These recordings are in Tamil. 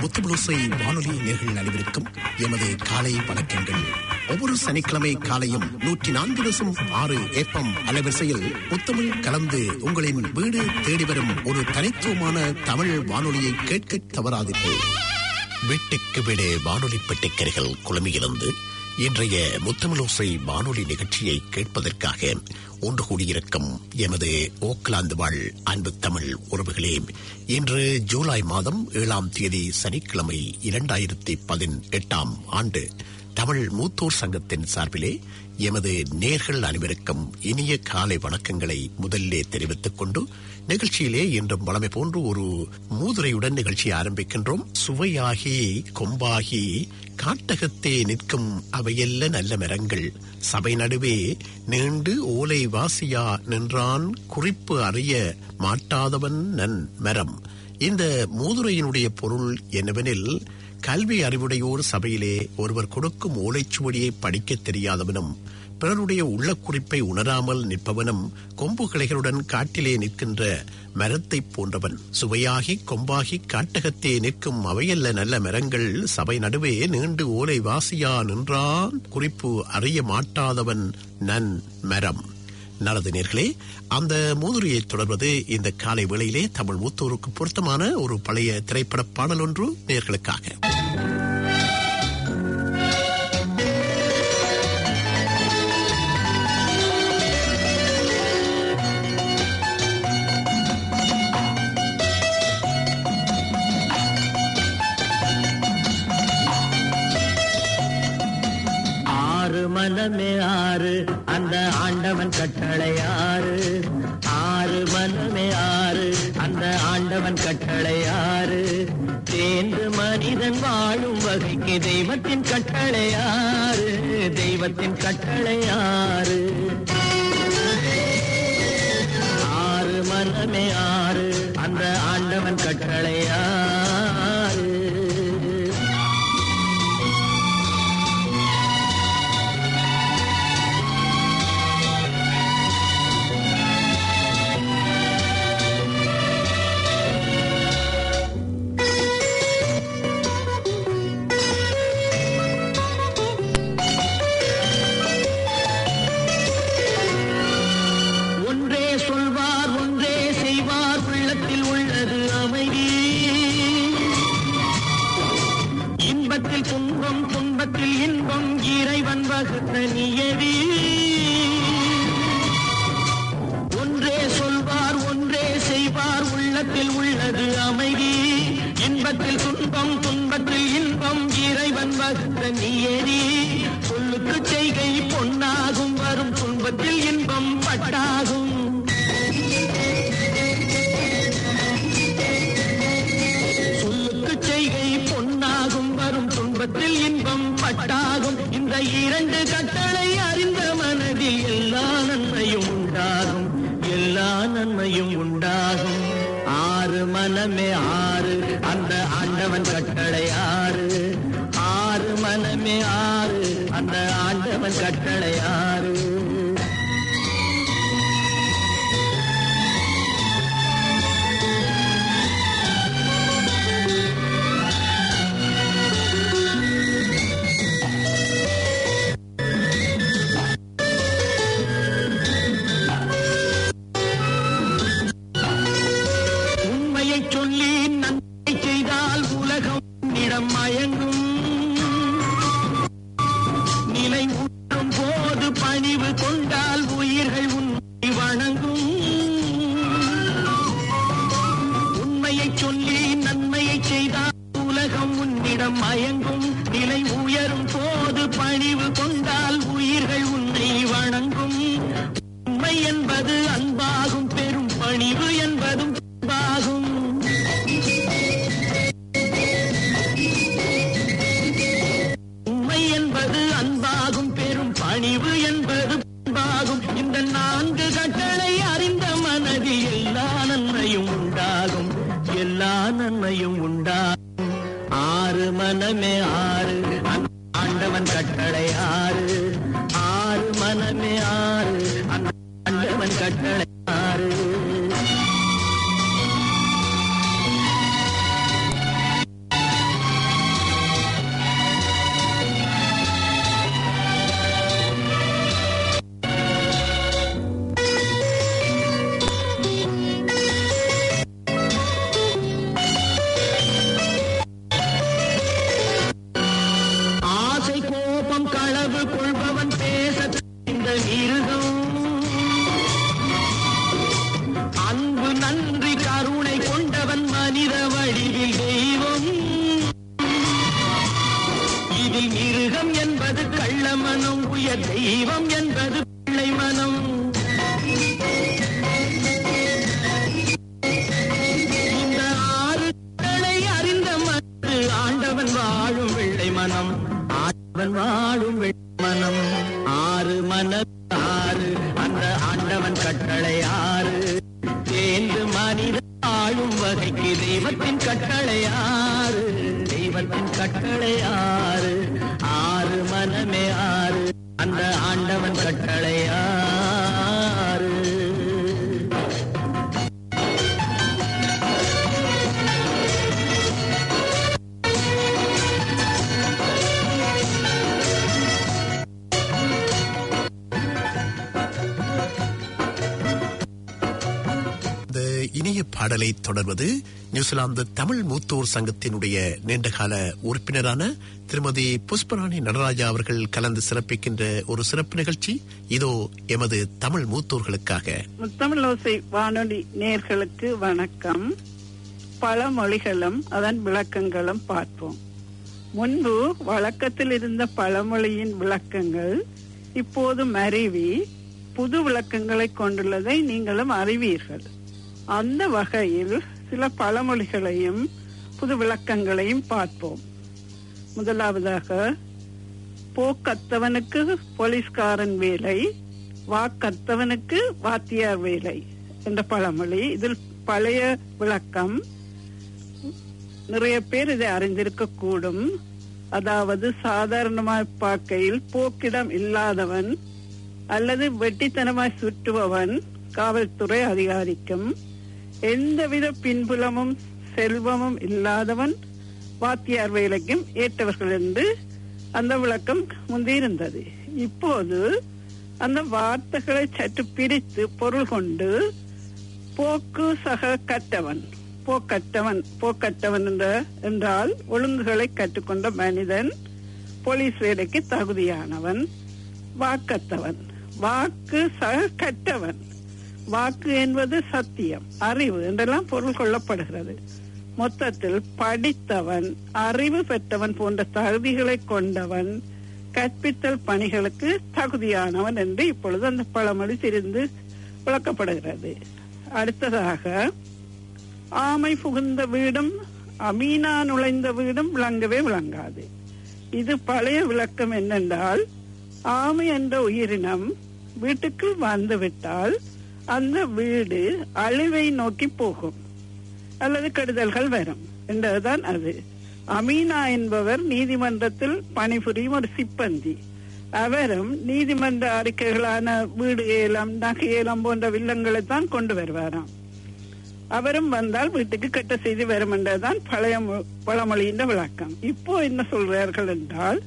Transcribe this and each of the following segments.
முத்துபுளுசை வானொலி நேர்கள் அனைவருக்கும் எமது காலை வணக்கங்கள் ஒவ்வொரு சனிக்கிழமை காலையும் நூற்றி நான்கு தசம் ஆறு ஏப்பம் அலைவரிசையில் முத்தமிழ் கலந்து உங்களின் வீடு தேடி வரும் ஒரு தனித்துவமான தமிழ் வானொலியை கேட்க தவறாதீர்கள் வீட்டுக்கு வீடு வானொலி பெட்டிக்கரைகள் குழுமியிருந்து இன்றைய முத்தமிழோசை வானொலி நிகழ்ச்சியை கேட்பதற்காக ஒன்று கூடியிருக்கும் எமது ஓக்லாந்து வாழ் அன்பு தமிழ் உறவுகளே இன்று ஜூலை மாதம் ஏழாம் தேதி சனிக்கிழமை இரண்டாயிரத்தி பதினெட்டாம் ஆண்டு தமிழ் மூத்தோர் சங்கத்தின் சார்பிலே எமது நேர்கள் அனைவருக்கும் இனிய காலை வணக்கங்களை முதல்லே தெரிவித்துக் கொண்டு நிகழ்ச்சியிலே இன்றும் வளமை போன்று ஒரு மூதுரையுடன் நிகழ்ச்சியை ஆரம்பிக்கின்றோம் சுவையாகி கொம்பாகி காட்டகத்தே நிற்கும் அவையல்ல நல்ல மரங்கள் சபை நடுவே நீண்டு ஓலை வாசியா நின்றான் குறிப்பு அறிய மாட்டாதவன் நன் மரம் இந்த மூதுரையினுடைய பொருள் என்னவெனில் கல்வி அறிவுடையோர் சபையிலே ஒருவர் கொடுக்கும் ஓலைச்சுவடியை படிக்கத் தெரியாதவனும் பிறருடைய உள்ள குறிப்பை உணராமல் நிற்பவனும் கொம்பு கிளைகளுடன் காட்டிலே நிற்கின்ற மரத்தைப் போன்றவன் சுவையாகி கொம்பாகி காட்டகத்தே நிற்கும் அவையல்ல நல்ல மரங்கள் சபை நடுவே நீண்டு ஓலை வாசியா நின்றான் குறிப்பு அறிய மாட்டாதவன் நன் மரம் நல்லது நேர்களே அந்த மூதுரையை தொடர்வது இந்த காலை வேளையிலே தமிழ் மூத்தோருக்கு பொருத்தமான ஒரு பழைய திரைப்பட பாடல் ஒன்று நேர்களுக்காக ஆறு மனமே ஆறு அந்த ஆண்டவன் கட்டளை ஆறு ஆறு மனமே ஆறு அந்த ஆண்டவன் கட்டளை ஆறு தேர்ந்து மனிதன் வாழும் வகைக்கு தெய்வத்தின் கட்டளை ஆறு தெய்வத்தின் கட்டளை ஆறு ஆறு மனமே ஆறு அந்த ஆண்டவன் கட்டளை ஆறு ஒன்றே சொல்வார் ஒன்றே செய்வார் உள்ளத்தில் உள்ளது அமைதி இன்பத்தில் துன்பம் துன்பத்தில் இன்பம் இறைவன் வகுத்த நியதி ஒன்றே சொல்வார் ஒன்றே செய்வார் உள்ளத்தில் உள்ளது அமைதி இன்பத்தில் துன்பம் துன்பத்தில் இன்பம் இறைவன் வகுத்த நியதி சொல்லுக்கு செய்கை பொன்னாகும் வரும் துன்பத்தில் இன்பம் பட்டாகும் சொல்லுக்கு செய்கை பொன்னாகும் வரும் துன்பத்தில் இன்பம் பட்டாகும் இந்த இரண்டு கட்டளை அறிந்த மனதில் எல்லா நன்மையும் உண்டாகும் எல்லா நன்மையும் உண்டாகும் ஆறு மனமே ஆறு அந்த ஆண்டவன் கட்டளை ஆறு ஆறு மனமே ஆறு அந்த ஆண்டவன் கட்டளை ஆறு உண்மையை சொல்லி நன்மை செய்தால் உலகம் இடம் மயங்கும் நிலை உற்றும் போது பணிவு கொண்டால் உயிர்கள் உன்னை வணங்கும் உண்மையை சொல்லி நன்மையை செய்தால் உலகம் உன்னிடம் மயங்கும் நிலை உயரும் போது பணிவு கொண்டால் உயிர்கள் உன்னை வணங்கும் உண்மை என்பது அன்பாகும் பெரும் பணிவு என்பதும் அன்பாகும் உண்மை என்பது அன்பாகும் பெரும் பணிவு என்பது பண்பாகும் இந்த நான்கு கட்டளை அறிந்த மனதில் எல்லா நன்மையும் உண்டாகும் எல்லா நன்மையும் உண்டாகும் ஆறு மனமே ஆறு அந்த ஆண்டவன் கட்டளை ஆறு ஆறு மனமே ஆறு அந்த ஆண்டவன் கட்டளை ஆறு கட்டளை ஆறு சேர்ந்து மனித ஆளும் வகைக்கு தெய்வத்தின் கட்டளை ஆறு தெய்வத்தின் கட்டளை ஆறு ஆறு மனமே ஆறு அந்த ஆண்டவன் கட்டளை ஆறு இந்த இனிய பாடலை தொடர்வது நியூசிலாந்து தமிழ் மூத்தோர் சங்கத்தினுடைய நீண்டகால உறுப்பினரான திருமதி புஷ்பராணி நடராஜா அவர்கள் கலந்து சிறப்பிக்கின்ற ஒரு சிறப்பு நிகழ்ச்சி இதோ எமது தமிழ் மூத்தோர்களுக்காக முத்தமிழோசை வானொலி நேர்களுக்கு வணக்கம் பழமொழிகளும் அதன் விளக்கங்களும் பார்ப்போம் முன்பு வழக்கத்தில் இருந்த பழமொழியின் விளக்கங்கள் இப்போது மருவி புது விளக்கங்களை கொண்டுள்ளதை நீங்களும் அறிவீர்கள் அந்த வகையில் சில பழமொழிகளையும் புது விளக்கங்களையும் பார்ப்போம் முதலாவதாக போக்கத்தவனுக்கு போலீஸ்காரன் வேலை வாக்கத்தவனுக்கு வாத்தியார் வேலை என்ற பழமொழி இதில் பழைய விளக்கம் நிறைய பேர் இதை அறிந்திருக்க கூடும் அதாவது சாதாரணமாய் பார்க்கையில் போக்கிடம் இல்லாதவன் அல்லது வெட்டித்தனமாய் சுற்றுபவன் காவல்துறை அதிகாரிக்கும் எந்தவித பின்புலமும் செல்வமும் இல்லாதவன் வாத்தியார் வேலைக்கும் ஏற்றவர்கள் என்று அந்த விளக்கம் முந்தியிருந்தது இப்போது அந்த வார்த்தைகளை சற்று பிரித்து பொருள் கொண்டு போக்கு சக கற்றவன் போக்கற்றவன் போக்கற்றவன் என்ற என்றால் ஒழுங்குகளை கற்றுக்கொண்ட மனிதன் போலீஸ் வேலைக்கு தகுதியானவன் வாக்கத்தவன் வாக்கு சக கற்றவன் வாக்கு என்பது சத்தியம் அறிவு என்றெல்லாம் பொருள் கொள்ளப்படுகிறது மொத்தத்தில் படித்தவன் அறிவு பெற்றவன் போன்ற தகுதிகளை கொண்டவன் கற்பித்தல் பணிகளுக்கு தகுதியானவன் என்று இப்பொழுது அந்த பழமொழி திரிந்து விளக்கப்படுகிறது அடுத்ததாக ஆமை புகுந்த வீடும் அமீனா நுழைந்த வீடும் விளங்கவே விளங்காது இது பழைய விளக்கம் என்னென்றால் ஆமை என்ற உயிரினம் வீட்டுக்குள் வந்துவிட்டால் அந்த வீடு அழிவை நோக்கி போகும் அல்லது கெடுதல்கள் வரும் என்றதுதான் அது அமீனா என்பவர் நீதிமன்றத்தில் பணிபுரியும் ஒரு சிப்பந்தி அவரும் நீதிமன்ற அறிக்கைகளான வீடு ஏலம் நகை ஏலம் போன்ற வில்லங்களை தான் கொண்டு வருவாராம் அவரும் வந்தால் வீட்டுக்கு கெட்ட செய்தி வரும் என்றதுதான் பழைய மொ- பழமொழியின் விளக்கம் இப்போ என்ன சொல்றார்கள் என்றால்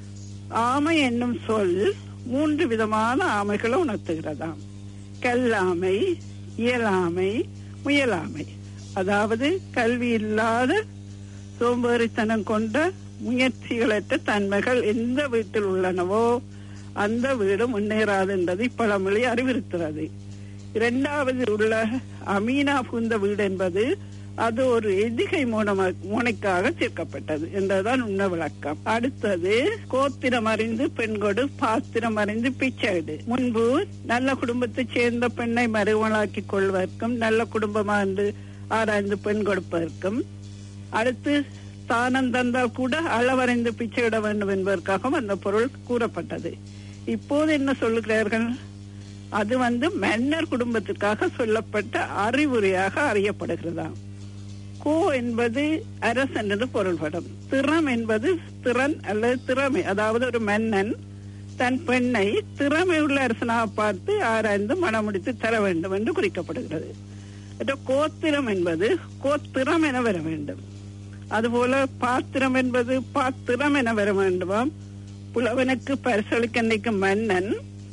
ஆமை என்னும் சொல் மூன்று விதமான ஆமைகளை உணர்த்துகிறதாம் கல்லாமை இயலாமை முயலாமை அதாவது கல்வி இல்லாத சோம்பேறித்தனம் கொண்ட முயற்சிகளற்ற தன்மைகள் எந்த வீட்டில் உள்ளனவோ அந்த வீடு முன்னேறாது என்பதை பழமொழி அறிவுறுத்துகிறது இரண்டாவது உள்ள அமீனா புகுந்த வீடு என்பது அது ஒரு எதிகை மூலமா முனைக்காக சேர்க்கப்பட்டது என்றுதான் உண்மை விளக்கம் அடுத்தது கோத்திரம் அறிந்து பெண்கொடு பாத்திரம் அறிந்து பிச்சைடு முன்பு நல்ல குடும்பத்தைச் சேர்ந்த பெண்ணை மறுமலாக்கி கொள்வதற்கும் நல்ல குடும்பமா என்று ஆராய்ந்து பெண் கொடுப்பதற்கும் அடுத்து தானம் தந்தால் கூட அளவறைந்து பிச்சையிட வேண்டும் என்பதற்காகவும் அந்த பொருள் கூறப்பட்டது இப்போது என்ன சொல்லுகிறார்கள் அது வந்து மன்னர் குடும்பத்திற்காக சொல்லப்பட்ட அறிவுரையாக அறியப்படுகிறதாம் கோ என்பது அரசன் என்று பொருள்படும் திறம் என்பது திறன் அல்லது திறமை அதாவது ஒரு மன்னன் தன் பெண்ணை திறமை உள்ள அரசனாக பார்த்து ஆராய்ந்து மனமுடித்து தர வேண்டும் என்று குறிக்கப்படுகிறது அடுத்து கோத்திரம் என்பது கோத்திரம் என வர வேண்டும் அதுபோல பாத்திரம் என்பது பாத்திரம் என வர வேண்டுமாம் புலவனுக்கு பரிசளிக்க நிற்கும் மன்னன்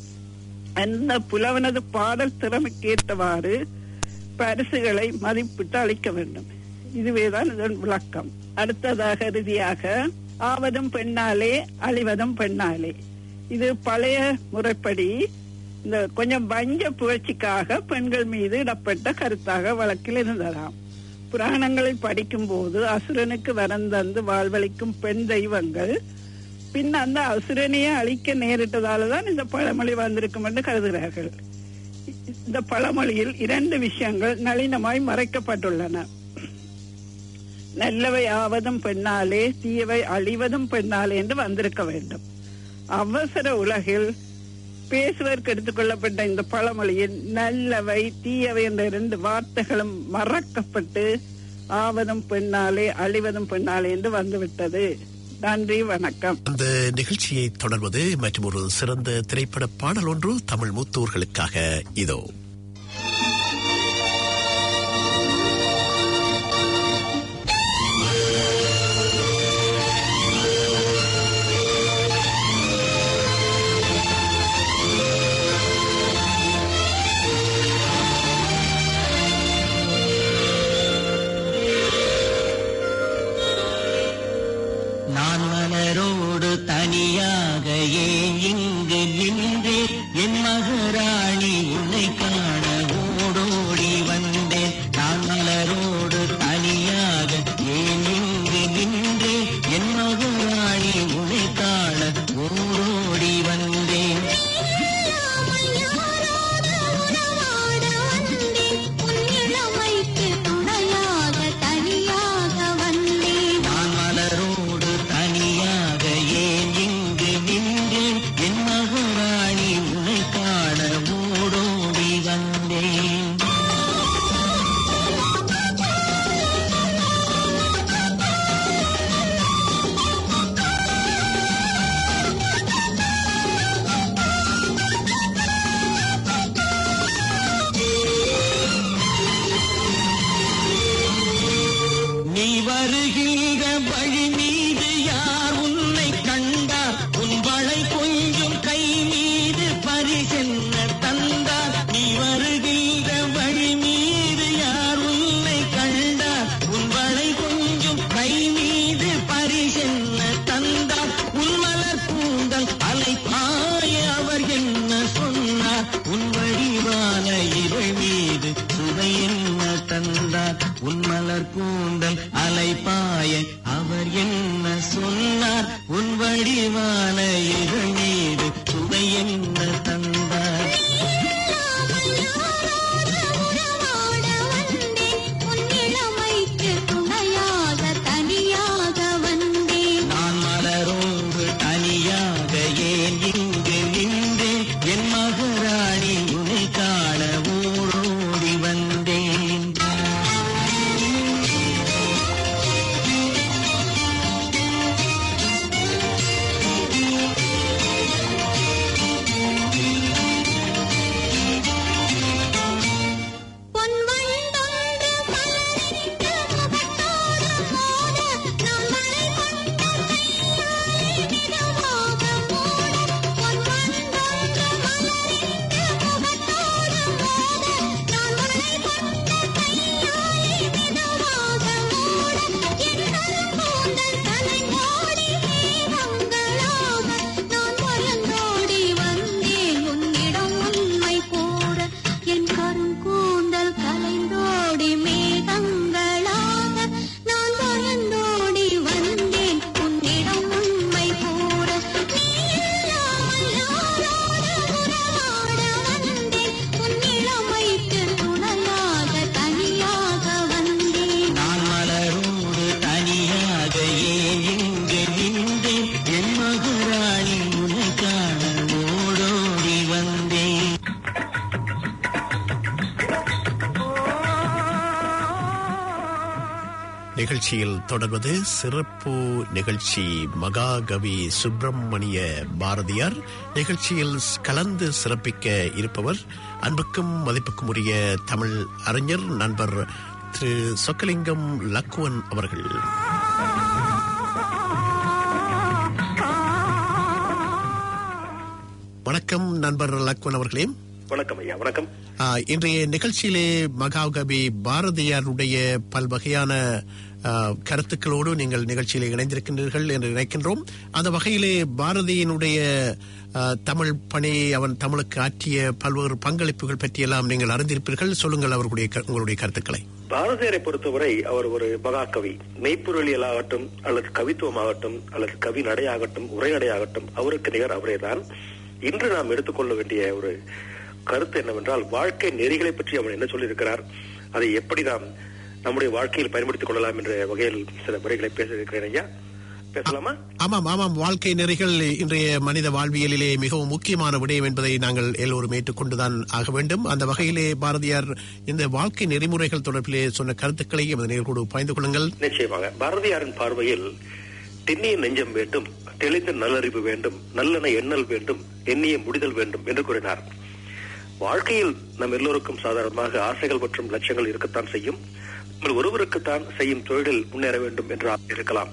அந்த புலவனது பாடல் திறமைக்கு ஏற்றவாறு பரிசுகளை மதிப்பிட்டு அளிக்க வேண்டும் இதுவேதான் இதன் விளக்கம் அடுத்ததாக இறுதியாக ஆவதும் பெண்ணாலே அழிவதும் பெண்ணாலே இது பழைய முறைப்படி இந்த கொஞ்சம் வஞ்ச புகழ்ச்சிக்காக பெண்கள் மீது இடப்பட்ட கருத்தாக வழக்கில் இருந்ததாம் புராணங்களை படிக்கும் போது அசுரனுக்கு வரம் தந்து வாழ்வளிக்கும் பெண் தெய்வங்கள் பின் அந்த அசுரனையே அழிக்க நேரிட்டதால தான் இந்த பழமொழி வந்திருக்கும் என்று கருதுகிறார்கள் இந்த பழமொழியில் இரண்டு விஷயங்கள் நளினமாய் மறைக்கப்பட்டுள்ளன நல்லவை ஆவதும் பெண்ணாலே தீயவை அழிவதும் பெண்ணாலே என்று வந்திருக்க வேண்டும் அவசர உலகில் பேசுவதற்கு எடுத்துக்கொள்ளப்பட்ட இந்த பழமொழியில் நல்லவை தீயவை என்ற இரண்டு வார்த்தைகளும் மறக்கப்பட்டு ஆவதும் பெண்ணாலே அழிவதும் பெண்ணாலே என்று வந்துவிட்டது நன்றி வணக்கம் அந்த நிகழ்ச்சியை தொடர்வது மற்றும் ஒரு சிறந்த திரைப்பட பாடல் ஒன்று தமிழ் மூத்தோர்களுக்காக இதோ நான் மலரோடு தனியாக ஏன் இங்கு நின்றேன் என் மகராணி உன்னை காண ஓடோடி வந்தேன் நான் மலரோடு தனியாக ஏன் இங்கு நின்றேன் என் மகராணி உன்னை காண ஓடோடி வந்தேன் நான் மலரோடு தனியாக ஏன் இங்கு நின்றேன் என் மகராணி உன்னை காண ஓடோடி வந்தேன் நீ வருகின்ற வழி மீது யார் உன்னை கண்டார் உன் வளை கொஞ்சம் கை மீது பரிசென்ன தந்தார் நீ வருகின்ற வழி மீது யார் உன்னை கண்டார் உன் வளை கொஞ்சம் கை மீது பரிசென்ன தந்தார் உன் மலர் பூந்தல் அலை பாய அவர் என்ன சொன்னார் உன் வழிவான இவை மீது சுவை என்ன தந்தார் உன் மலர் கூந்தல் அலைப்பாய அவர் என்ன சொன்னார் உன் வடிவான இவை மீது சுவை என்ன தந்தார் நான் மலரோடு தனியாக ஏன் இங்கு நின்றேன் என் மகராணி உன்னை காண ஓடோடி வந்தேன் என் கருங்கூந்தல் கலைந்தோடி மேகங்களாக நான் பயந்தோடி வந்தேன் உன்னிடம் உண்மை கூற நீ இல்லாமல் யாரோடு உறவாட வந்தேன் உன் இளமைக்கு துணையாக தனியாக வந்தேன் நான் மலரோடு தனியாக ஏன் இங்கு நின்றேன் என் மகராணி உன்னை காண ஓடோடி வந்தேன் நிகழ்ச்சியில் தொடர்வது சிறப்பு நிகழ்ச்சி மகாகவி சுப்பிரமணிய பாரதியார் நிகழ்ச்சியில் கலந்து சிறப்பிக்க இருப்பவர் அன்புக்கும் மதிப்புக்கும் உரிய தமிழ் அறிஞர் நண்பர் திரு சொக்கலிங்கம் லக்குவன் அவர்கள் வணக்கம் நண்பர் லக்குவன் அவர்களே வணக்கம் ஐயா வணக்கம் ஆ, இன்றைய நிகழ்ச்சியிலே மகாகவி பாரதியாருடைய பல்வகையான ஆ, கருத்துக்களோடு நீங்கள் நிகழ்ச்சியிலே இணைந்திருக்கின்றீர்கள் என்று நினைக்கின்றோம் அந்த வகையிலே பாரதியினுடைய ஆ, தமிழ் பணி அவன் தமிழுக்கு ஆற்றிய பல்வேறு பங்களிப்புகள் பற்றியெல்லாம் நீங்கள் அறிந்திருப்பீர்கள் சொல்லுங்கள் அவர்களுடைய க- உங்களுடைய கருத்துக்களை பாரதியாரை பொறுத்தவரை அவர் ஒரு மகாகவி மெய்ப்பொருளியல் ஆகட்டும் அல்லது கவித்துவம் ஆகட்டும் அல்லது கவி நடையாகட்டும் உரைநடையாகட்டும் அவருக்கு நிகர் அவரேதான் இன்று நாம் எடுத்துக்கொள்ள வேண்டிய ஒரு கருத்து என்னவென்றால் வாழ்க்கை நெறிகளை பற்றி அவர் என்ன சொல்லியிருக்கிறார் அதை எப்படி நாம் நம்முடைய வாழ்க்கையில் பயன்படுத்திக் கொள்ளலாம் என்ற வகையில் சில முறைகளை பேச இருக்கிறேன் ஐயா பேசலாமா ஆமாம் ஆமாம் வாழ்க்கை நெறிகள் இன்றைய மனித வாழ்வியலிலே மிகவும் முக்கியமான விடயம் என்பதை நாங்கள் எல்லோரும் ஏற்றுக்கொண்டுதான் ஆக வேண்டும் அந்த வகையிலே பாரதியார் இந்த வாழ்க்கை நெறிமுறைகள் தொடர்பிலே சொன்ன கருத்துக்களை எமது நேர்களோடு பகிர்ந்து கொள்ளுங்கள் நிச்சயமாக பாரதியாரின் பார்வையில் திண்ணிய நெஞ்சம் வேண்டும் தெளிந்த நல்லறிவு வேண்டும் நல்லெண்ண எண்ணல் வேண்டும் எண்ணிய முடிதல் வேண்டும் என்று கூறினார் வாழ்க்கையில் நம் எல்லோருக்கும் சாதாரணமாக ஆசைகள் மற்றும் லட்சியங்கள் இருக்கத்தான் செய்யும் நம்ம ஒருவருக்குத்தான் செய்யும் தொழிலில் முன்னேற வேண்டும் என்று ஆசை இருக்கலாம்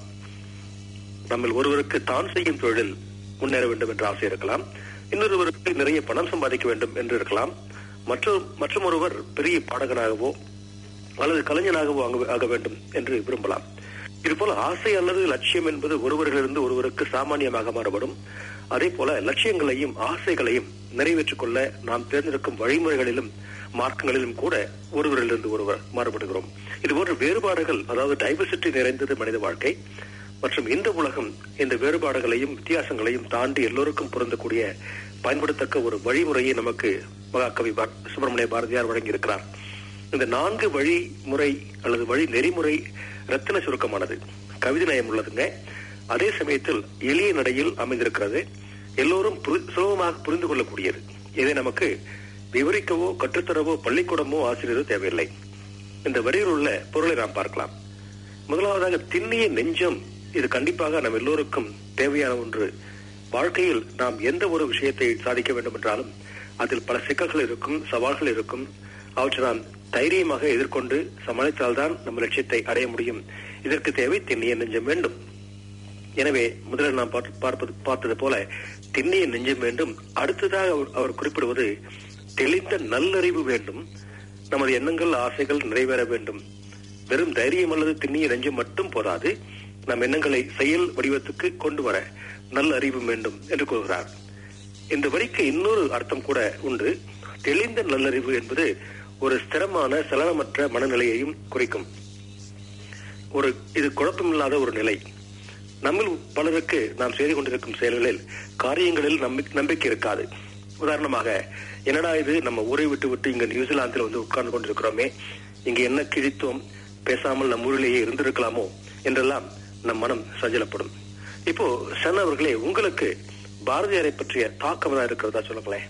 நம்ம ஒருவருக்கு தான் செய்யும் தொழிலில் முன்னேற வேண்டும் என்ற ஆசை இருக்கலாம் இன்னொருவருக்கு நிறைய பணம் சம்பாதிக்க வேண்டும் என்று இருக்கலாம் மற்றும் மற்றும் ஒருவர் பெரிய பாடகனாகவோ அல்லது கலைஞனாகவோ ஆக- ஆக வேண்டும் என்று விரும்பலாம் இதுபோல ஆசை அல்லது லட்சியம் என்பது ஒருவரிலிருந்து ஒருவருக்கு சாமானியமாக மாறுபடும் அதே போல லட்சியங்களையும் ஆசைகளையும் நிறைவேற்றிக் கொள்ள நாம் தேர்ந்தெடுக்கும் வழிமுறைகளிலும் மார்க்கங்களிலும் கூட ஒருவரிலிருந்து ஒருவர் மாறுபடுகிறோம் இதுபோன்ற வேறுபாடுகள் அதாவது டைவர்சிட்டி நிறைந்தது மனித வாழ்க்கை மற்றும் இந்த உலகம் இந்த வேறுபாடுகளையும் வித்தியாசங்களையும் தாண்டி எல்லோருக்கும் பொருந்தக்கூடிய பயன்படுத்தக்க ஒரு வழிமுறையை நமக்கு மகாகவி பா- சுப்பிரமணிய பாரதியார் வழங்கியிருக்கிறார் இந்த நான்கு வழிமுறை அல்லது வழி நெறிமுறை ரத்தின சுருக்கமானது கவிதை நயம் உள்ளதுங்க அதே சமயத்தில் எளிய நடையில் அமைந்திருக்கிறது எல்லோரும் புரி- சுலபமாக புரிந்து கொள்ளக்கூடியது இதை நமக்கு விவரிக்கவோ கற்றுத்தரவோ பள்ளிக்கூடமோ ஆசிரியரோ தேவையில்லை இந்த வரியில் உள்ள பொருளை நாம் பார்க்கலாம் முதலாவதாக திண்ணிய நெஞ்சம் இது கண்டிப்பாக நம் எல்லோருக்கும் தேவையான ஒன்று வாழ்க்கையில் நாம் எந்த ஒரு விஷயத்தை சாதிக்க வேண்டும் என்றாலும் அதில் பல சிக்கல்கள் இருக்கும் சவால்கள் இருக்கும் அவற்றை நாம் தைரியமாக எதிர்கொண்டு சமாளித்தால்தான் நம்ம லட்சியத்தை அடைய முடியும் இதற்கு தேவை திண்ணிய நெஞ்சம் வேண்டும் எனவே முதலில் நாம் பார்த்து- பார்ப்பது பார்த்தது போல திண்ணிய நெஞ்சம் வேண்டும் அடுத்ததாக அவர்- அவர் குறிப்பிடுவது தெளிந்த நல்லறிவு வேண்டும் நமது எண்ணங்கள் ஆசைகள் நிறைவேற வேண்டும் வெறும் தைரியம் அல்லது திண்ணிய நெஞ்சம் மட்டும் போதாது நம் எண்ணங்களை செயல் வடிவத்துக்கு கொண்டு வர நல்ல அறிவு வேண்டும் என்று கூறுகிறார் இந்த வரிக்கு இன்னொரு அர்த்தம் கூட உண்டு தெளிந்த நல்லறிவு என்பது ஒரு ஸ்திரமான சலனமற்ற மனநிலையையும் குறிக்கும் ஒரு இது குழப்பமில்லாத ஒரு நிலை நம்மில் பலருக்கு நாம் செய்து கொண்டிருக்கும் செயல்களில் காரியங்களில் நம்பி- நம்பிக்கை இருக்காது உதாரணமாக என்னடா இது நம்ம ஊரை விட்டு விட்டு இங்க நியூசிலாந்தில் வந்து உட்கார்ந்து கொண்டிருக்கிறோமே இங்க என்ன கிழித்தோம் பேசாமல் நம் ஊரிலேயே இருந்திருக்கலாமோ என்றெல்லாம் நம் மனம் சஞ்சலப்படும் இப்போ சன் அவர்களே உங்களுக்கு பாரதியாரை பற்றிய தாக்கம் தான் இருக்கிறதா சொல்லுங்களேன்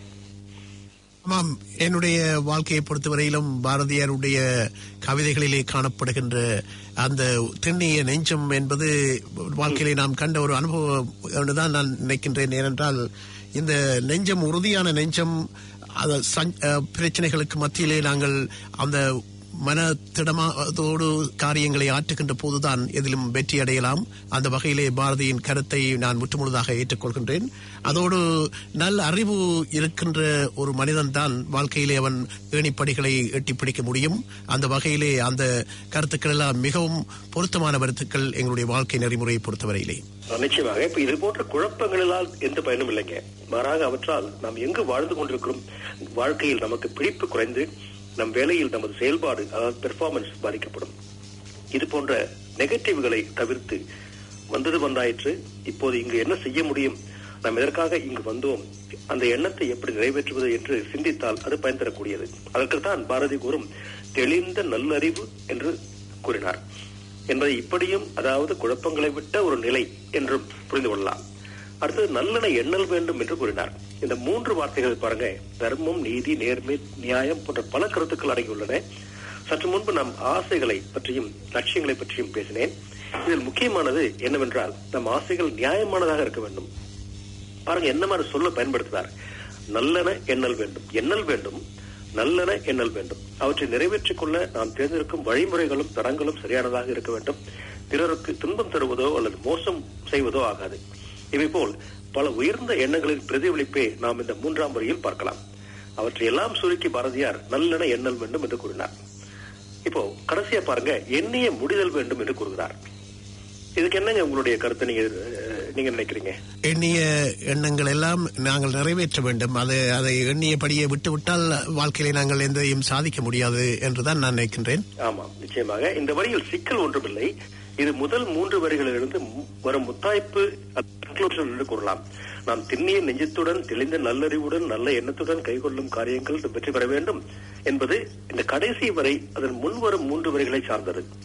ஆமாம் என்னுடைய வாழ்க்கையை பொறுத்தவரையிலும் பாரதியாருடைய கவிதைகளிலே காணப்படுகின்ற அந்த திண்ணிய நெஞ்சம் என்பது வாழ்க்கையிலே நாம் கண்ட ஒரு அனுபவம் என்றுதான் நான் நினைக்கின்றேன் ஏனென்றால் இந்த நெஞ்சம் உறுதியான நெஞ்சம் அத சஞ்- அஹ், பிரச்சனைகளுக்கு மத்தியிலே நாங்கள் அந்த மன திடமாதோடு காரியங்களை ஆற்றுகின்ற போதுதான் எதிலும் வெற்றி அடையலாம் அந்த வகையிலே பாரதியின் கருத்தை நான் முற்றுமுழுதாக ஏற்றுக்கொள்கின்றேன் அதோடு நல்ல அறிவு இருக்கின்ற ஒரு மனிதன் தான் வாழ்க்கையிலே அவன் ஏணிப்படிகளை எட்டி பிடிக்க முடியும் அந்த வகையிலே அந்த கருத்துக்கள் எல்லாம் மிகவும் பொருத்தமான கருத்துக்கள் எங்களுடைய வாழ்க்கை நெறிமுறையை பொறுத்தவரையிலே நிச்சயமாக இப்ப இது போன்ற குழப்பங்களால் எந்த பயனும் இல்லைங்க மாறாக அவற்றால் நாம் எங்கு வாழ்ந்து கொண்டிருக்கிறோம் வாழ்க்கையில் நமக்கு பிடிப்பு குறைந்து நம் வேலையில் நமது செயல்பாடு அதாவது பெர்ஃபார்மன்ஸ் பாதிக்கப்படும் இது போன்ற நெகட்டிவ்களை தவிர்த்து வந்தது வந்தாயிற்று இப்போது இங்கு என்ன செய்ய முடியும் நாம் எதற்காக இங்கு வந்தோம் அந்த எண்ணத்தை எப்படி நிறைவேற்றுவது என்று சிந்தித்தால் அது பயன் தரக்கூடியது அதற்குத்தான் பாரதி கூறும் தெளிந்த நல்லறிவு என்று கூறினார் என்பதை இப்படியும் அதாவது குழப்பங்களை விட்ட ஒரு நிலை என்றும் புரிந்து கொள்ளலாம் அடுத்தது நல்லெண்ண எண்ணல் வேண்டும் என்று கூறினார் இந்த மூன்று வார்த்தைகள் பாருங்க தர்மம் நீதி நேர்மை நியாயம் போன்ற பல கருத்துக்கள் அடங்கியுள்ளன சற்று முன்பு நாம் ஆசைகளை பற்றியும் லட்சியங்களை பற்றியும் பேசினேன் இதில் முக்கியமானது என்னவென்றால் நம் ஆசைகள் நியாயமானதாக இருக்க வேண்டும் பாருங்க என்ன மாதிரி சொல்ல பயன்படுத்துகிறார் நல்லென எண்ணல் வேண்டும் எண்ணல் வேண்டும் நல்லென எண்ணல் வேண்டும் அவற்றை நிறைவேற்றிக் கொள்ள நாம் தேர்ந்தெடுக்கும் வழிமுறைகளும் தரங்களும் சரியானதாக இருக்க வேண்டும் பிறருக்கு துன்பம் தருவதோ அல்லது மோசம் செய்வதோ ஆகாது இவை போல் பல உயர்ந்த எண்ணங்களின் பிரதிபலிப்பை நாம் இந்த மூன்றாம் வரியில் பார்க்கலாம் அவற்றை எல்லாம் சுருக்கி பாரதியார் நல்லென எண்ணல் வேண்டும் என்று கூறினார் இப்போ கடைசியா பாருங்க எண்ணிய முடிதல் வேண்டும் என்று கூறுகிறார் இதுக்கு என்னங்க உங்களுடைய கருத்தை நீங்க அஹ், நீங்க நினைக்கிறீங்க எண்ணிய எண்ணங்கள் எல்லாம் நாங்கள் நிறைவேற்ற வேண்டும் அதை அதை எண்ணியபடியே விட்டுவிட்டால் வாழ்க்கையிலே நாங்கள் எதையும் சாதிக்க முடியாது என்றுதான் நான் நினைக்கின்றேன் ஆமாம் நிச்சயமாக இந்த வரியில் சிக்கல் ஒன்றுமில்லை இது முதல் மூன்று வரிகளிலிருந்து மு- வரும் முத்தாய்ப்பு கன்க்ளூஷன் என்று கூறலாம் நாம் திண்ணிய நெஞ்சத்துடன் தெளிந்த நல்லறிவுடன் நல்ல எண்ணத்துடன் கைகொள்ளும் காரியங்கள் வெற்றி பெற வேண்டும் என்பது இந்த கடைசி வரை அதன் முன்வரும் மூன்று வரிகளை சார்ந்தது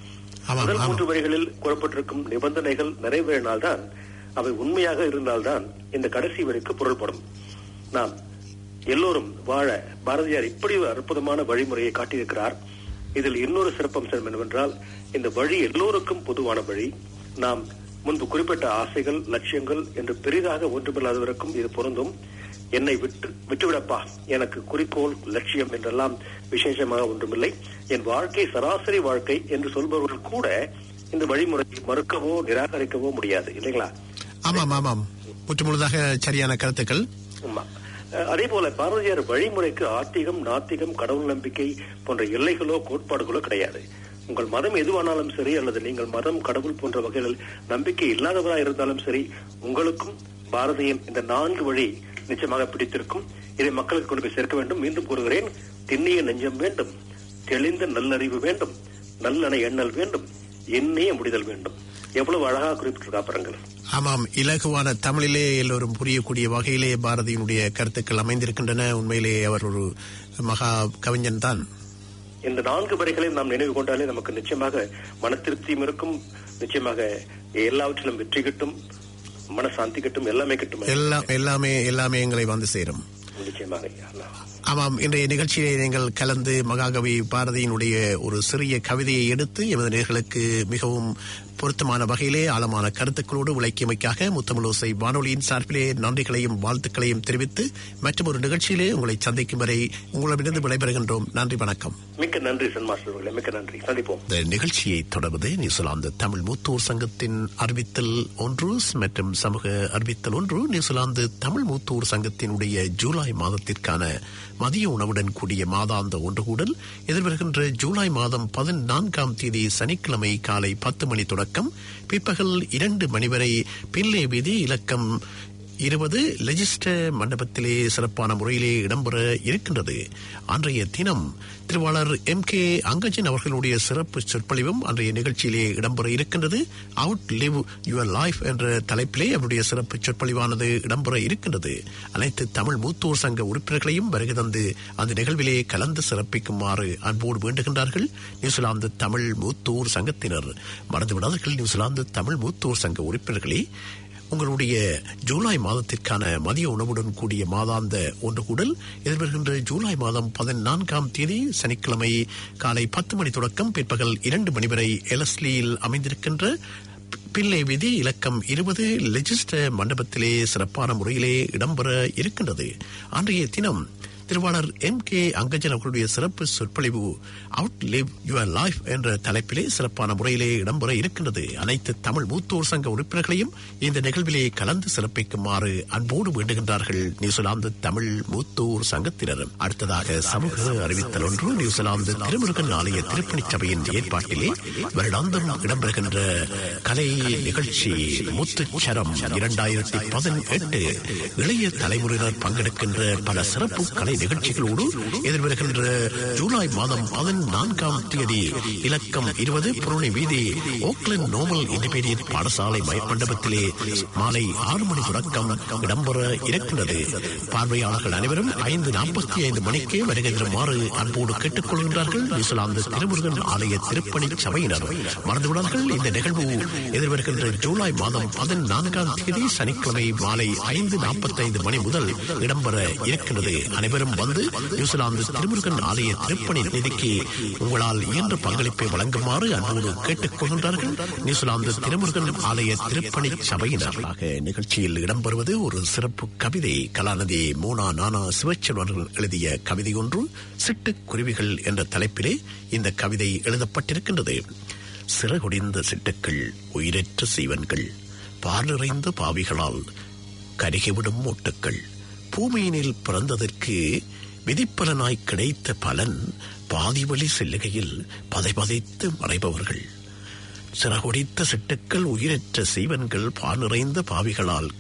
ஆமாம், முதல் ஆமாம். மூன்று வரிகளில் கூறப்பட்டிருக்கும் நிபந்தனைகள் நிறைவேறினால்தான் அவை உண்மையாக இருந்தால்தான் இந்த கடைசி வரிக்கு பொருள்படும் நாம் எல்லோரும் வாழ பாரதியார் இப்படி ஒரு அற்புதமான வழிமுறையை காட்டியிருக்கிறார் இதில் இன்னொரு சிறப்பம்சம் என்னவென்றால் இந்த வழி எல்லோருக்கும் பொதுவான வழி நாம் முன்பு குறிப்பிட்ட ஆசைகள் லட்சியங்கள் என்று பெரிதாக ஒன்றுமில்லாதவருக்கும் இது பொருந்தும் என்னை விட்டு விட்டுவிடப்பா எனக்கு குறிக்கோள் லட்சியம் என்றெல்லாம் விசேஷமாக ஒன்றுமில்லை என் வாழ்க்கை சராசரி வாழ்க்கை என்று சொல்பவர்கள் கூட இந்த வழிமுறையை மறுக்கவோ நிராகரிக்கவோ முடியாது இல்லைங்களா ஆமாம் ஆமாம் முற்றுமுழுதாக சரியான கருத்துக்கள் ஆமா அஹ் அதே போல பாரதியார் வழிமுறைக்கு ஆத்திகம் நாத்திகம் கடவுள் நம்பிக்கை போன்ற எல்லைகளோ கோட்பாடுகளோ கிடையாது உங்கள் மதம் எதுவானாலும் சரி அல்லது நீங்கள் மதம் கடவுள் போன்ற வகைகளில் நம்பிக்கை இல்லாதவராக இருந்தாலும் சரி உங்களுக்கும் பாரதியின் இந்த நான்கு வழி நிச்சயமாக பிடித்திருக்கும் இதை மக்களுக்கு கொண்டு போய் சேர்க்க வேண்டும் மீண்டும் கூறுகிறேன் திண்ணிய நெஞ்சம் வேண்டும் தெளிந்த நல்லறிவு வேண்டும் நல்லென எண்ணல் வேண்டும் எண்ணிய முடிதல் வேண்டும் எவ்வளவு அழகா குறிப்பிட்டிருக்கா பாருங்கள் ஆமாம் இலகுவான தமிழிலே எல்லோரும் புரியக்கூடிய வகையிலே பாரதியினுடைய கருத்துக்கள் அமைந்திருக்கின்றன உண்மையிலே அவர் ஒரு மகா கவிஞன் தான் இந்த நான்கு வரிகளை நாம் நினைவு கொண்டாலே நமக்கு நிச்சயமாக மன திருப்தியும் இருக்கும் நிச்சயமாக எல்லாவற்றிலும் வெற்றி கிட்டும் மனசாந்தி கிட்டும் எல்லாமே கிட்டும் எல்லாம் எல்லாமே எல்லாமே எங்களை வந்து சேரும் நிச்சயமாக ஐயா. அல்லாஹ். ஆமாம் இன்றைய நிகழ்ச்சியிலே நீங்கள் கலந்து மகாகவி பாரதியினுடைய ஒரு சிறிய கவிதையை எடுத்து எமது நேர்களுக்கு மிகவும் பொருத்தமான வகையிலே ஆழமான கருத்துக்களோடு விளக்கியமைக்காக முத்தமிழோசை வானொலியின் சார்பிலே நன்றிகளையும் வாழ்த்துக்களையும் தெரிவித்து மற்றொரு நிகழ்ச்சியிலே உங்களை சந்திக்கும் வரை உங்களிடமிருந்து விடைபெறுகின்றோம் நன்றி வணக்கம் மிக்க நன்றி சன்மாஸ்டர் அவர்களே மிக்க நன்றி சந்திப்போம் இந்த நிகழ்ச்சியை தொடர்வது நியூசிலாந்து தமிழ் மூத்தோர் சங்கத்தின் அறிவித்தல் ஒன்று மற்றும் சமூக அறிவித்தல் ஒன்று நியூசிலாந்து தமிழ் மூத்தோர் சங்கத்தினுடைய ஜூலை மாதத்திற்கான மதிய உணவுடன் கூடிய மாதாந்த ஒன்றுகூடல் எதிர்வருகின்ற ஜூலை மாதம் பதினான்காம் தேதி சனிக்கிழமை காலை பத்து மணி தொடக்கம் பிற்பகல் இரண்டு மணி வரை பில்லே வீதி இலக்கம் இருபது லெஜிஸ்டர் மண்டபத்திலே சிறப்பான முறையிலே இடம்பெற இருக்கின்றது அன்றைய தினம் திருவாளர் எம் கே அங்கஜன் அவர்களுடைய சிறப்பு சொற்பொழிவும் அன்றைய நிகழ்ச்சியிலே இடம்பெற இருக்கின்றது அவுட் லிவ் யுவர் லைஃப் என்ற தலைப்பிலே அவருடைய சிறப்பு சொற்பொழிவானது இடம்பெற இருக்கின்றது அனைத்து தமிழ் மூத்தோர் சங்க உறுப்பினர்களையும் வருகை தந்து அந்த நிகழ்விலே கலந்து சிறப்பிக்குமாறு அன்போடு வேண்டுகின்றார்கள் நியூசிலாந்து தமிழ் மூத்தோர் சங்கத்தினர் மறந்துவிடாதீர்கள் நியூசிலாந்து தமிழ் மூத்தோர் சங்க உறுப்பினர்களே உங்களுடைய ஜூலை மாதத்திற்கான மதிய உணவுடன் கூடிய மாதாந்த ஒன்று கூடல் எதிர்வருகின்ற ஜூலை மாதம் பதினான்காம் தேதி சனிக்கிழமை காலை பத்து மணி தொடக்கம் பிற்பகல் இரண்டு மணி வரை எலஸ்லியில் அமைந்திருக்கின்ற பிள்ளை விதி இலக்கம் இருபது லெஜிஸ்டர் மண்டபத்திலே சிறப்பான முறையிலே இடம்பெற இருக்கின்றது அன்றைய தினம் திருவாளர் எம் கே அங்கஜன் அவர்களுடைய சிறப்பு சொற்பொழிவு அவுட் லிவ் யுவர் லைஃப் என்ற தலைப்பிலே சிறப்பான முறையிலே இடம்பெற இருக்கின்றது அனைத்து தமிழ் மூத்தோர் சங்க உறுப்பினர்களையும் இந்த நிகழ்விலே கலந்து சிறப்பிக்குமாறு அன்போடு வேண்டுகின்றார்கள் நியூசிலாந்து தமிழ் மூத்தோர் சங்கத்தினர் அடுத்ததாக சமூக அறிவித்தல் ஒன்று நியூசிலாந்து திருமுருகன் ஆலய திருப்பணிச் சபையின் ஏற்பாட்டிலே வருடாந்தம் இடம்பெறுகின்ற கலை நிகழ்ச்சி முத்துச்சரம் இரண்டாயிரத்தி பதினெட்டு இளைய தலைமுறையினர் பங்கெடுக்கின்ற பல சிறப்பு கலை நிகழ்ச்சிகளோடு எதிர்வருகின்ற ஜூலை மாதம் பதினான்காம் தேதி இலக்கம் இருபது புறணி வீதி ஓக்லண்ட் நோபல் இண்டிபெண்டியன்ட் பாடசாலை மண்டபத்திலே மாலை ஆறு மணி தொடக்கம் இடம்பெற இருக்கின்றது பார்வையாளர்கள் அனைவரும் ஐந்து நாற்பத்தி ஐந்து மணிக்கே வருகை தருமாறு அன்போடு கேட்டுக் கொள்கின்றார்கள் நியூசிலாந்து திருமுருகன் ஆலய திருப்பணி சபையினர் மறந்துவிடார்கள் இந்த நிகழ்வு எதிர்வருகின்ற ஜூலை மாதம் பதினான்காம் தேதி சனிக்கிழமை மாலை ஐந்து நாற்பத்தைந்து மணி முதல் இடம்பெற இருக்கின்றது அனைவரும் வந்து நியூசிலாந்து திருமுருகன் ஆலய திருப்பணி நிதிக்கு உங்களால் இயன்ற பங்களிப்பை வழங்குமாறு அன்போடு கேட்டுக் கொள்கின்றார்கள் நியூசிலாந்து திருமுருகன் ஆலய திருப்பணி சபையினர் நிகழ்ச்சியில் இடம்பெறுவது ஒரு சிறப்பு கவிதை கலாநிதி மோனா நானா சிவச்செல்வர்கள் எழுதிய கவிதை ஒன்று சிட்டுக்குருவிகள் என்ற தலைப்பிலே இந்த கவிதை எழுதப்பட்டிருக்கின்றது சிறகுடிந்த சிட்டுக்கள் உயிரற்ற சீவன்கள் பார் நிறைந்த பாவிகளால் கருகிவிடும் மொட்டுக்கள் பூமியினில் பிறந்ததற்கு விதிப்பலனாய் கிடைத்த பலன் பாதி வழி செல்லுகையில் பதைபதைத்து மறைபவர்கள் சிறகுடித்த சிட்டுக்கள் உயிரற்ற சீவன்கள் பால் நிறைந்த பாவிகளால்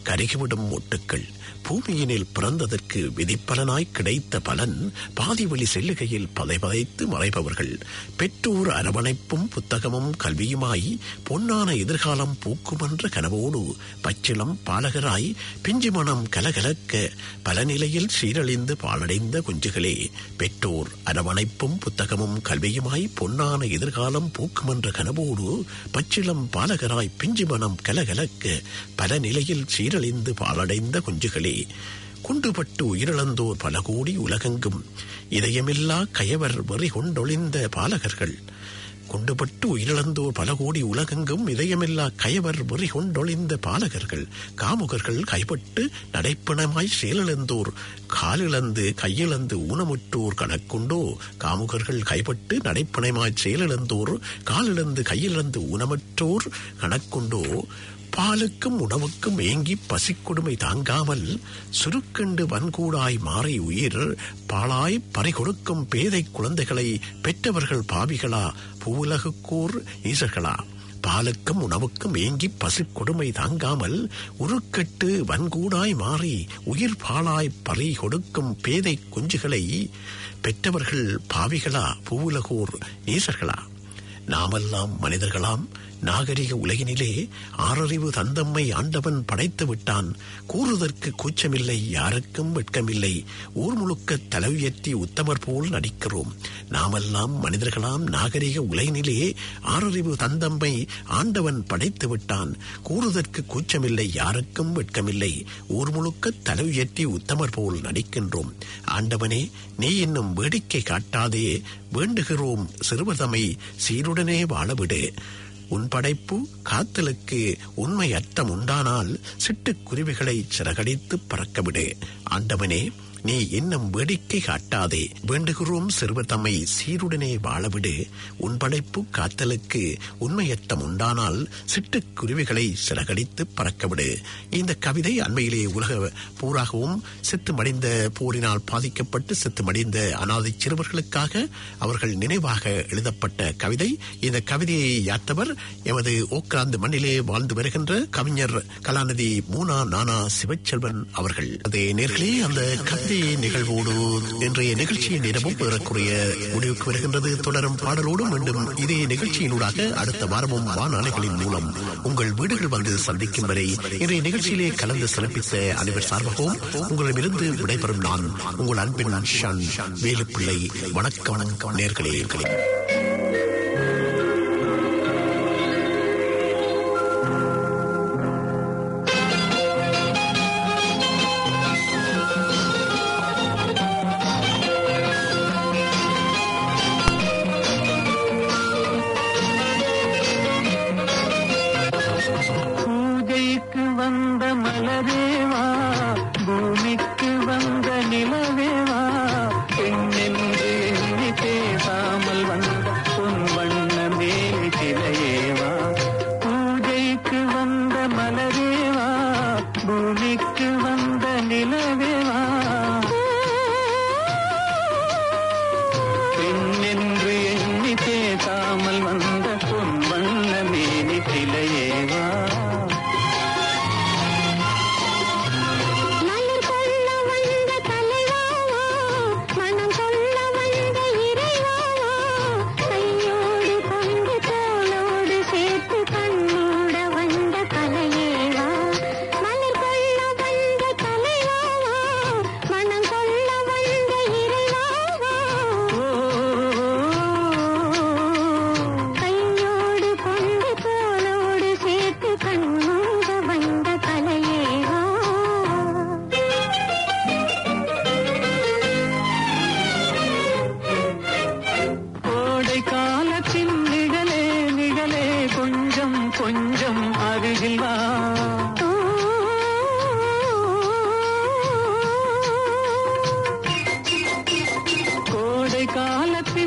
கருகிவிடும் மொட்டுக்கள் பூமியினில் பிறந்ததற்கு விதிப்பலனாய் கிடைத்த பலன் பாதி வழி செல்லுகையில் பதைபதைத்து மறைபவர்கள் பெற்றோர் அரவணைப்பும் புத்தகமும் கல்வியுமாய் பொன்னான எதிர்காலம் பூக்குமென்ற கனவோடு பச்சிளம் பாலகராய் பிஞ்சு மனம் கலகலக்க பல நிலையில் சீரழிந்து பாழடைந்த குஞ்சுகளே பெற்றோர் அரவணைப்பும் புத்தகமும் கல்வியுமாய் பொன்னான எதிர்காலம் பூக்குமென்ற கனவோடு பச்சிளம் பாலகராய் பிஞ்சு மனம் கலகலக்க பல நிலையில் சீரழிந்து பாழடைந்த குஞ்சுகளே குண்டுபட்டு உயிரிழந்தோர் பல கோடி உலகெங்கும் இதயமில்லா கயவர் வெறி கொண்டொழிந்த பாலகர்கள் குண்டுபட்டு உயிரிழந்தோர் பல கோடி உலகெங்கும் இதயமில்லா கயவர் வெறி கொண்டொழிந்த பாலகர்கள் காமுகர்கள் கைப்பட்டு நடைப்பணமாய் செயலிழந்தோர் காலிழந்து கையிழந்து ஊனமுற்றோர் கணக்குண்டோ காமுகர்கள் கைப்பட்டு நடைப்பணமாய் செயலிழந்தோர் காலிழந்து கையிழந்து ஊனமற்றோர் கணக்குண்டோ பாலுக்கும் உணவுக்கும் ஏங்கி பசிக்கொடுமை தாங்காமல் சுருக்கண்டு வன்கூடாய் மாறி உயிர் பாலாய் பறிகொடுக்கும் பேதை குழந்தைகளை பெற்றவர்கள் பாவிகளா பூவுலகுக்கூர் ஈசர்களா பாலுக்கும் உணவுக்கும் ஏங்கி பசிக்கொடுமை தாங்காமல் உருக்கட்டு வன்கூடாய் மாறி உயிர் பாலாய் பறி கொடுக்கும் பேதை குஞ்சுகளை பெற்றவர்கள் பாவிகளா பூவுலகோர் ஈசர்களா நாமெல்லாம் மனிதர்களாம் நாகரிக உலகினிலே ஆறறிவு தந்தம்மை ஆண்டவன் படைத்து விட்டான் கூறுதற்கு கூச்சமில்லை யாருக்கும் வெட்கமில்லை ஊர் முழுக்க தலை உயர்த்தி உத்தமர் போல் நடிக்கிறோம் நாமெல்லாம் மனிதர்களாம் நாகரிக உலகினிலே ஆறறிவு தந்தம்மை ஆண்டவன் படைத்து விட்டான் கூறுதற்கு கூச்சமில்லை யாருக்கும் வெட்கமில்லை ஊர் முழுக்க தலை உயர்த்தி உத்தமர் போல் நடிக்கின்றோம் ஆண்டவனே நீ இன்னும் வேடிக்கை காட்டாதே வேண்டுகிறோம் சிறுவதமை சீருடனே வாழவிடு உன் படைப்பு காத்தலுக்கு உண்மை அர்த்தம் உண்டானால் சிட்டுக்குருவிகளை சிறகடித்து பறக்கவிடு ஆண்டவனே நீ இன்னும் வேடிக்கை காட்டாதே வேண்டுகிறோம் சிறுவர் தம்மை சீருடனே வாழவிடு உன் படைப்பு காத்தலுக்கு உண்மையத்தம் உண்டானால் சிட்டுக்குருவிகளை சிறகடித்து பறக்கவிடு இந்த கவிதை அண்மையிலே உலக பூராகவும் செத்து மடிந்த போரினால் பாதிக்கப்பட்டு செத்து மடிந்த அனாதை சிறுவர்களுக்காக அவர்கள் நினைவாக எழுதப்பட்ட கவிதை இந்த கவிதையை யாத்தவர் எமது ஓக்ராந்து மண்ணிலே வாழ்ந்து வருகின்ற கவிஞர் கலாநிதி மூனா நானா சிவச்செல்வன் அவர்கள் அதே நேர்களே அந்த கவிதை நிகழ்வோடு இன்றைய நிகழ்ச்சியின் நேரமும் ஏறக்குறைய முடிவுக்கு வருகின்றது தொடரும் பாடலோடு மீண்டும் இதே நிகழ்ச்சியினூடாக அடுத்த வாரமும் வானாலைகளின் மூலம் உங்கள் வீடுகள் வந்து சந்திக்கும் வரை இன்றைய நிகழ்ச்சியிலே கலந்து சிறப்பித்த அனைவர் சார்பாகவும் உங்களிடமிருந்து விடைபெறும் நான் உங்கள் அன்பின் ஷன் வேலுப்பிள்ளை வணக்கம் நேர்களே